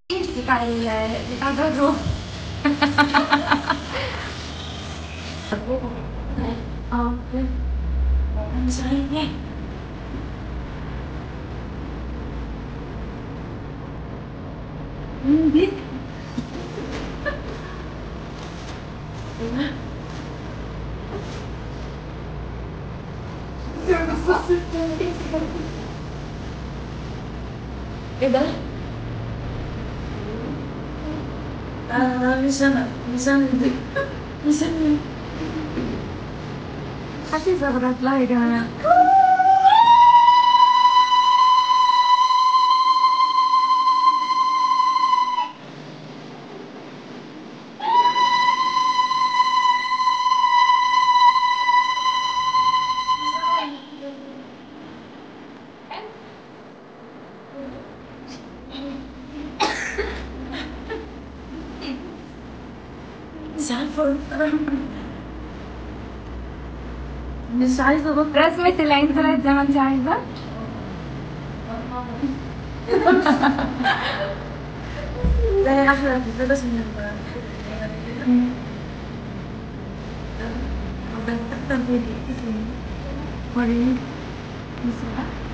بتاع ال بتاع جرو اه مش عارفة مين دي؟ ايه ده؟ آه مش انا مش انا دي مش انا حاسة غلط لا يا جماعة مش عارفة مش عايزة بطل رسمة العين طلعت زي ما انت عايزة لا احلى ده بس من وريني بسرعة